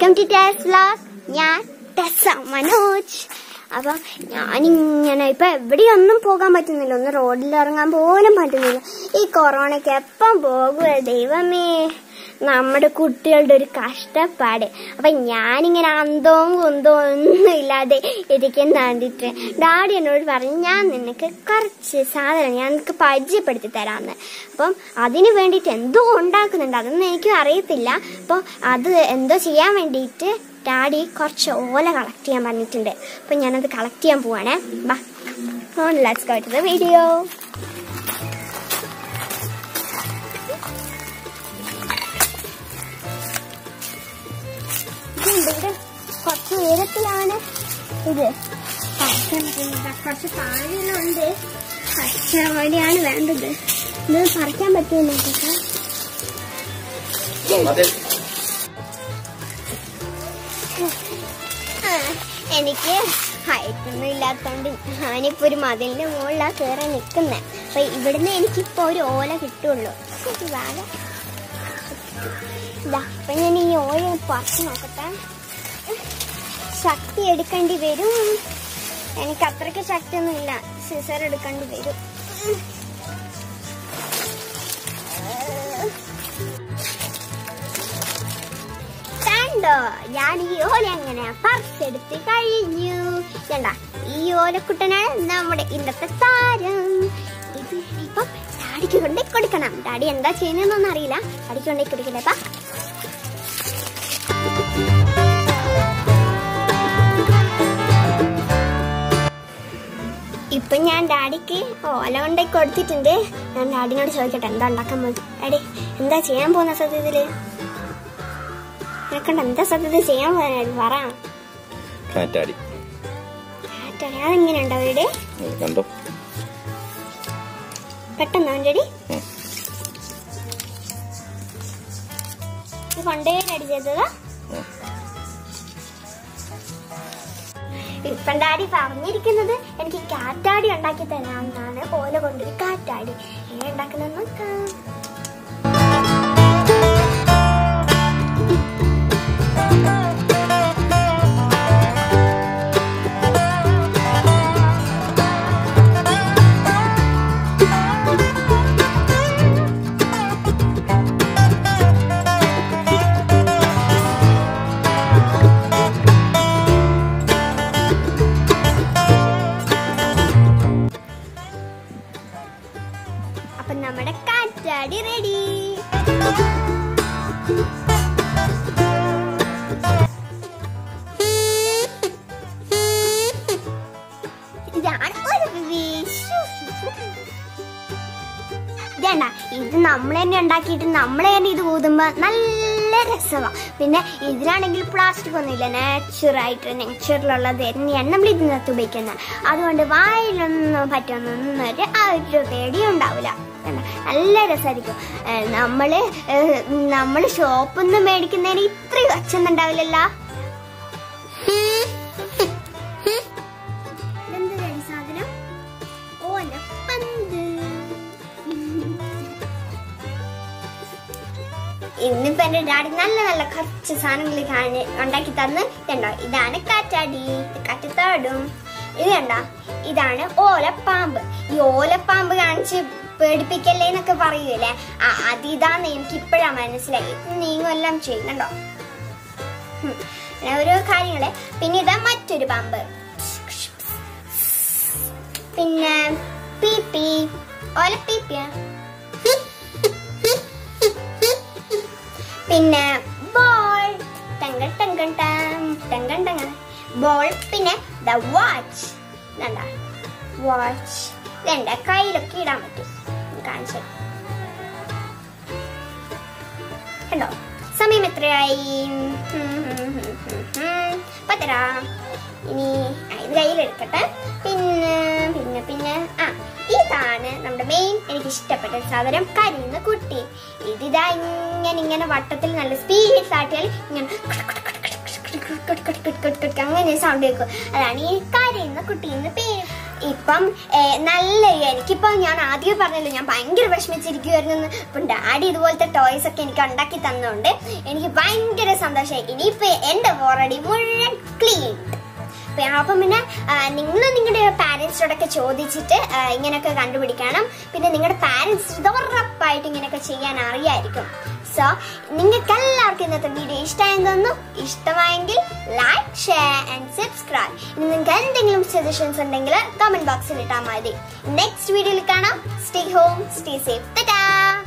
Welcome to Tess vlog ഞാൻ ടെസ മനോജ് അപ്പം ഞാനിങ്ങനെ ഇപ്പൊ എവിടെയൊന്നും പോകാൻ പറ്റുന്നില്ല ഒന്ന് റോഡിൽ ഇറങ്ങാൻ പോലും പറ്റുന്നില്ല ഈ കൊറോണയ്ക്ക് എപ്പം പോകുക ദൈവമേ നമ്മുടെ കുട്ടികളുടെ ഒരു കഷ്ടപ്പാട് അപ്പൊ ഞാനിങ്ങനെ അന്തവും കുന്തവും ഒന്നും ഇല്ലാതെ ഇരിക്കുന്ന കണ്ടിട്ട് ഡാഡി എന്നോട് പറഞ്ഞു ഞാൻ നിനക്ക് കുറച്ച് സാധനം ഞാൻ നിനക്ക് പരിചയപ്പെടുത്തി തരാമെന്ന് അപ്പം അതിന് വേണ്ടിയിട്ട് എന്തോ ഉണ്ടാക്കുന്നുണ്ട് അതൊന്നും എനിക്കും അറിയത്തില്ല അപ്പോൾ അത് എന്തോ ചെയ്യാൻ വേണ്ടിയിട്ട് ഡാഡി കുറച്ച് ഓല കളക്ട് ചെയ്യാൻ പറഞ്ഞിട്ടുണ്ട് അപ്പം ഞാനത് കളക്ട് ചെയ്യാൻ പോവാണേ ബാ on let's go to the video ഇവിടെ കുറച്ച് ഉയരത്തിലാണ് ഇത് പറിക്കാൻ പറ്റുന്നത് കുറച്ച് താഴെയുണ്ട് പച്ചവടിയാണ് വേണ്ടത് ഇത് പറിക്കാൻ പറ്റുമോ എനിക്ക് ഹൈറ്റ് ഒന്നും ഇല്ലാത്തോണ്ട് ഞാനിപ്പോ ഒരു മതിലിന്റെ മുകളിലാണ് കയറി നിൽക്കുന്നത് അപ്പൊ ഇവിടുന്ന് എനിക്കിപ്പോ ഒരു ഓല കിട്ടുള്ളൂ ശരി, വാഴ ഇതാ അപ്പൊ ഞാൻ ഈ ഓല പറിച്ചു നോക്കട്ടെ ശക്തി എടുക്കേണ്ടി വരും എനിക്ക് അത്രയ്ക്ക് ശക്തിയൊന്നും ഇല്ല സിസർ എടുക്കേണ്ടി വരും കണ്ടോ ഞാൻ ഈ ഓല അങ്ങനെ പറിച്ചെടുത്ത് കഴിഞ്ഞു കണ്ട ഈ ഓലക്കുട്ടനാണ് നമ്മുടെ ഇന്നത്തെ താരം ഇത് ഇപ്പം ഡാഡിക്ക് കൊണ്ടേ കൊടുക്കണം ഡാഡി എന്താ ചെയ്യുന്നതെന്നൊന്നും അറിയില്ല ഡാഡിക്ക് കൊണ്ടേ കൊടുക്കണേപ്പാ ഇപ്പൊ ഞാൻ ഡാഡിക്ക് ഓല കൊണ്ടേ കൊടുത്തിട്ടുണ്ട് ഞാൻ ഡാഡിനോട് ചോദിക്കട്ടെ എന്താ ഉണ്ടാക്കാൻ പോകുന്നത് ഡാഡി എന്താ ചെയ്യാൻ പോകുന്ന സത്യത്തില് നിനക്കണ്ട എന്താ സത്യത്തിൽ ചെയ്യാൻ പോകുന്നത് പറ കാറ്റാടി ആറ്റോടെ അതെങ്ങനെ ഉണ്ടാവും ഇവിടെ ഇത് കണ്ടോ പെട്ടെന്ന് ഡാഡി ഉം. ഇത് കൊണ്ടേ ഡാഡി ചെയ്തതാ ഉം. ഇപ്പം ഡാഡി പറഞ്ഞിരിക്കുന്നത് എനിക്ക് കാറ്റാടി ഉണ്ടാക്കി തരാമെന്നാണ് ഓല കൊണ്ടൊരു കാറ്റാടി എങ്ങനെ ഉണ്ടാക്കുന്നത് നോക്കാം അപ്പൊ നമ്മുടെ കാറ്റാടി റെഡി ഇതാണ് ഒരു വിഷു ഇതേണ്ട ഇത് നമ്മൾ തന്നെ ഉണ്ടാക്കിയിട്ട് നമ്മൾ തന്നെ ഇത് ഊതുമ്പോ നല്ല രസമാണ് പിന്നെ ഇതിലാണെങ്കിൽ പ്ലാസ്റ്റിക് ഒന്നുമില്ല നാച്ചുറായിട്ട് നാച്ചുറലുള്ളത് തന്നെയാണ് നമ്മൾ ഇതിനകത്ത് ഉപയോഗിക്കുന്നത് അതുകൊണ്ട് വായിലൊന്നും പറ്റുന്നൊന്നും ഒരു ആ ഒരു പേടിയും ഉണ്ടാവില്ല കണ്ടോ? നല്ല രസമായിരിക്കും ഏഹ് നമ്മള് ഏഹ് നമ്മള് ഷോപ്പിൽ നിന്ന് മേടിക്കുന്നതിന് ഇത്രയും ഒച്ചൊന്നും ഉണ്ടാവില്ലല്ലോ ഇതെന്താ ഈ സാധനം ഓലപ്പന്ത് ഇന്നിപ്പോ എന്റെ ഡാഡി നല്ല നല്ല കുറച്ച് സാധനങ്ങൾ കാണി ഉണ്ടാക്കി തന്ന് ഇതുണ്ടോ ഇതാണ് കാറ്റാടി ഇത് കാറ്റത്താടും ഇത് കണ്ടോ ഇതാണ് ഓലപ്പാമ്പ് ഈ ഓലപ്പാമ്പ് കാണിച്ച് പേടിപ്പിക്കല്ലേ എന്നൊക്കെ പറയൂലേ ആ അത് ഇതാന്ന് എനിക്ക് ഇപ്പോഴാ മനസ്സിലായി ഇത് നീങ്ങുമെല്ലാം ചെയ്യുന്നുണ്ടോ ഉം. അങ്ങനെ ഓരോ കാര്യങ്ങള് പിന്നെ ഇതാ മറ്റൊരു പാമ്പ് പിന്നെ പീപ്പി ഓലപ്പീപ്പിയാ പിന്നെ ബോൾ ടങ്ക ടങ്ക ടങ്ക ടങ്ക ബോൾ പിന്നെ ദ വാച്ച് ഇതണ്ട വാച്ച് ഇതെന്റെ കയ്യിലൊക്കെ ഇടാൻ പറ്റും കാണിച്ചു കണ്ടോ സമയം എത്രയായി ഉം, ഉം, ഉം, ഉം, ഉം. പത്തര ഇനി ആ, ഇത് കയ്യിലെടുക്കട്ടെ പിന്നെ പിന്നെ പിന്നെ ആ ഇതാണ് നമ്മുടെ മെയിൻ എനിക്ക് ഇഷ്ടപ്പെട്ട സാധനം കരിയുന്ന കുട്ടി ഇതിതാ ഇങ്ങനെ ഇങ്ങനെ വട്ടത്തിൽ നല്ല സ്പീഡ് ആട്ടിയാൽ ഇങ്ങനെ അങ്ങനെ സൗണ്ട് കേൾക്കും അതാണ് ഈ കരയുന്ന കുട്ടി എന്ന് പേര് ഇപ്പം ഏ, നല്ല എനിക്കിപ്പോ ഞാൻ ആദ്യം പറഞ്ഞല്ലോ ഞാൻ ഭയങ്കര വിഷമിച്ചിരിക്കുവായിരുന്നു ഇപ്പം ഡാഡി ഇതുപോലത്തെ ടോയ്സ് ഒക്കെ എനിക്ക് ഉണ്ടാക്കി തന്നതുകൊണ്ട് എനിക്ക് ഭയങ്കര സന്തോഷമായി ഇനിയിപ്പോ എന്റെ ബോറടി മുഴുവൻ ക്ലീൻ അപ്പം പിന്നെ നിങ്ങൾ നിങ്ങളുടെ പാരൻസിനോടൊക്കെ ചോദിച്ചിട്ട് ആ, ഇങ്ങനെയൊക്കെ കണ്ടുപിടിക്കണം പിന്നെ നിങ്ങളുടെ പാരൻസ് ഇത് ഉറപ്പായിട്ട് ഇങ്ങനെയൊക്കെ ചെയ്യാൻ അറിയായിരിക്കും സോ നിങ്ങൾക്ക് എല്ലാവർക്കും ഇന്നത്തെ വീഡിയോ ഇഷ്ടമായെന്ന് തോന്നുന്നു ഇഷ്ടമായെങ്കിൽ ലൈക്ക് ഷെയർ ആൻഡ് സബ്സ്ക്രൈബ് ഇനി നിങ്ങൾക്ക് എന്തെങ്കിലും സജഷൻസ് ഉണ്ടെങ്കിൽ കമന്റ് ബോക്സിൽ ഇട്ടാൽ മതി നെക്സ്റ്റ് വീഡിയോയിൽ കാണാം സ്റ്റേ ഹോം സ്റ്റേ സേഫ് ടാ